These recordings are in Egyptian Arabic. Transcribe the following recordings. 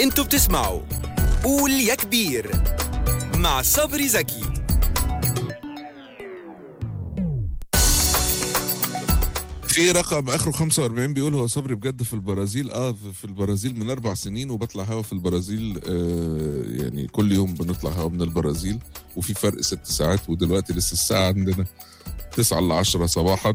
انتوا بتسمعوا قول يا كبير مع صبري زكي في رقم اخره 45 بيقول هو صبري بجد في البرازيل اه في- في البرازيل من اربع سنين وبطلع هوا في البرازيل آه يعني كل يوم بنطلع هوا من البرازيل وفي فرق ست ساعات ودلوقتي لسه الساعه عندنا 9 ل 10 صباحا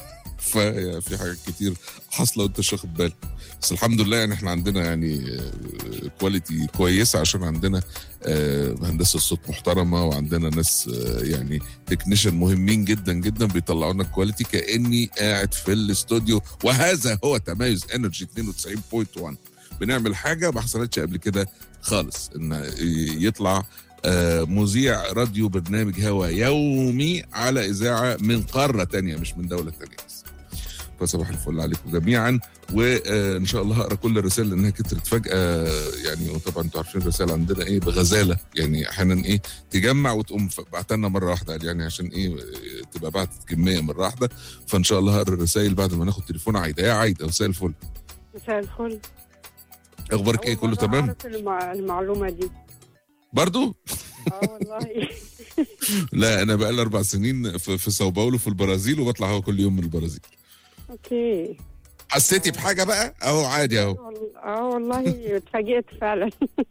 ففي حاجات كتير حاصله وانت مش واخد بالك بس الحمد لله يعني احنا عندنا يعني كواليتي كويسه عشان عندنا آه، هندسه صوت محترمه وعندنا ناس آه، يعني تكنيشن مهمين جدا جدا بيطلعوا لنا كواليتي كاني قاعد في الاستوديو وهذا هو تميز انرجي 92.1 بنعمل حاجه ما حصلتش قبل كده خالص ان يطلع آه، مذيع راديو برنامج هوا يومي على اذاعه من قاره تانية مش من دوله تانية بس فصباح الفل عليكم جميعا وان شاء الله هقرا كل الرسائل لانها كترت فجاه يعني وطبعا انتوا عارفين الرسائل عندنا ايه بغزاله يعني احيانا ايه تجمع وتقوم بعتها لنا مره واحده يعني عشان ايه تبقى بعتت كميه مره واحده فان شاء الله هقرا الرسائل بعد ما ناخد تليفون عايده يا عايده مساء الفل مساء الفل اخبارك ايه أول كله مرة تمام أعرف المع... المعلومة دي برضو اه والله لا انا بقى لي اربع سنين في, في ساو باولو في البرازيل وبطلع هوا كل يوم من البرازيل اوكي حسيتي بحاجه بقى اهو عادي اهو وال- اه والله اتفاجئت فعلا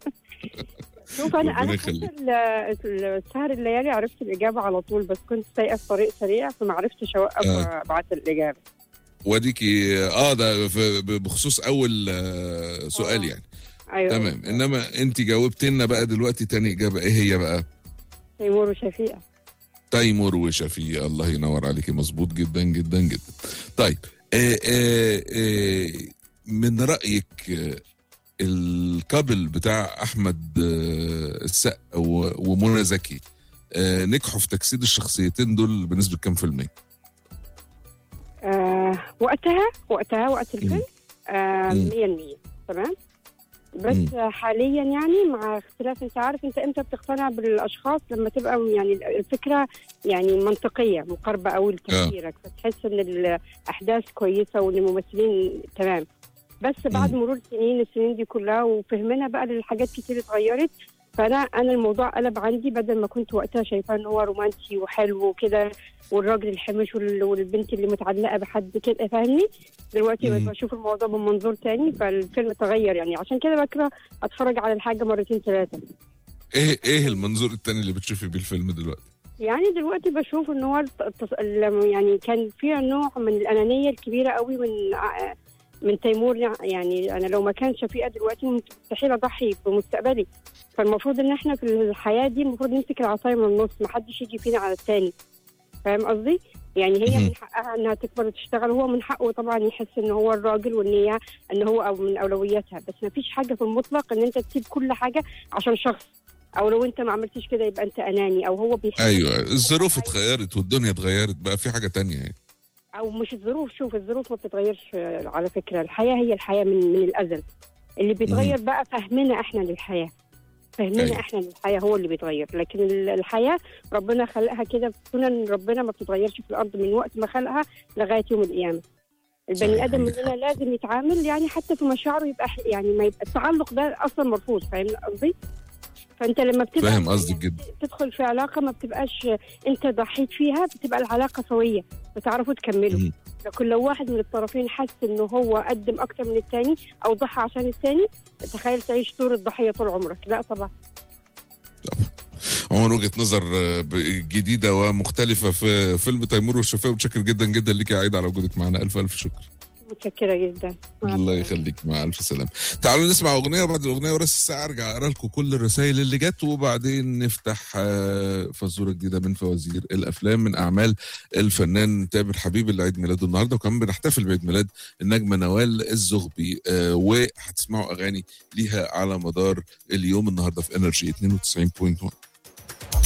شوف انا ربنا انا يخليك. حتى ال- السهر الليالي عرفت الاجابه على طول بس كنت سايقه في طريق سريع فما عرفتش اوقف آه. وابعت الاجابه واديكي اه ده في- بخصوص اول آه، سؤال آه. يعني ايوه تمام انما انت جاوبت لنا بقى دلوقتي تاني اجابه ايه هي بقى تيمور وشفيقه تيمور وشفيق الله ينور عليكي مظبوط جدا جدا جدا طيب آه آه آه من رايك آه، الكابل بتاع احمد آه، السقا و- ومنى زكي آه، نجحوا في تجسيد الشخصيتين دول بنسبه كام في الميه؟ آه وقتها وقتها وقت الفيلم آه مم. 100% تمام بس مم. حاليا يعني مع اختلاف انت عارف انت امتى بتقتنع بالاشخاص لما تبقى يعني الفكره يعني منطقيه مقاربه قوي لتفكيرك فتحس ان الاحداث كويسه وان الممثلين تمام بس بعد مم. مرور سنين السنين دي كلها وفهمنا بقى للحاجات كتير اتغيرت فانا انا الموضوع قلب عندي بدل ما كنت وقتها شايفاه ان هو رومانسي وحلو وكده والراجل الحمش وال- والبنت اللي متعلقه بحد كده فاهمني دلوقتي بقيت مم. بشوف الموضوع بمنظور تاني فالفيلم تغير يعني عشان كده بكره اتفرج على الحاجه مرتين ثلاثه ايه ايه المنظور التاني اللي بتشوفي بيه الفيلم دلوقتي؟ يعني دلوقتي بشوف ان هو الت- التص... ال- يعني كان فيها نوع من الانانيه الكبيره قوي من ع- من تيمور يعني انا لو ما كان شفيقه دلوقتي مستحيل اضحي بمستقبلي فالمفروض ان احنا في الحياه دي المفروض نمسك العصايه من النص ما حدش يجي فينا على الثاني فاهم قصدي؟ يعني هي مهم. من حقها انها تكبر وتشتغل هو من حقه طبعا يحس ان هو الراجل وان هي ان هو أو من اولوياتها بس ما فيش حاجه في المطلق ان انت تسيب كل حاجه عشان شخص او لو انت ما عملتش كده يبقى انت اناني او هو بيحب ايوه الظروف اتغيرت والدنيا اتغيرت بقى في حاجه تانية يعني او مش الظروف شوف الظروف ما بتتغيرش آه، على فكره الحياه هي الحياه من من الازل اللي بيتغير بقى فهمنا احنا للحياه فهمنا أيوة. احنا للحياه هو اللي بيتغير لكن ال- الحياه ربنا خلقها كده سنن ربنا ما بتتغيرش في الارض من وقت ما خلقها لغايه يوم القيامه البني صحيح، ادم عندك مننا لازم يتعامل يعني حتى في مشاعره يبقى ح- يعني ما يبقى التعلق ده اصلا مرفوض فاهم قصدي؟ فانت لما بتبقى فاهم قصدك جدا تدخل في علاقه ما بتبقاش انت ضحيت فيها بتبقى العلاقه سويه بتعرفوا تكملوا مم. لكن لو واحد من الطرفين حس انه هو قدم اكتر من الثاني او ضحى عشان الثاني تخيل تعيش دور الضحيه طول عمرك لا طبعا عمر وجهه نظر آه، ب- جديده ومختلفه في فيلم تيمور والشفاء متشكر جدا جدا ليك يا عايده على وجودك معنا الف الف شكر متشكره جدا مع الله السلامة. يخليك مع الف سلامه تعالوا نسمع اغنيه وبعد الاغنيه وراس الساعه ارجع اقرا لكم كل الرسائل اللي جت وبعدين نفتح آه، فزوره جديده من فوازير الافلام من اعمال الفنان تامر حبيب اللي عيد ميلاده النهارده وكمان بنحتفل بعيد ميلاد النجمه نوال الزغبي آه، وهتسمعوا اغاني ليها على مدار اليوم النهارده في انرجي 92.1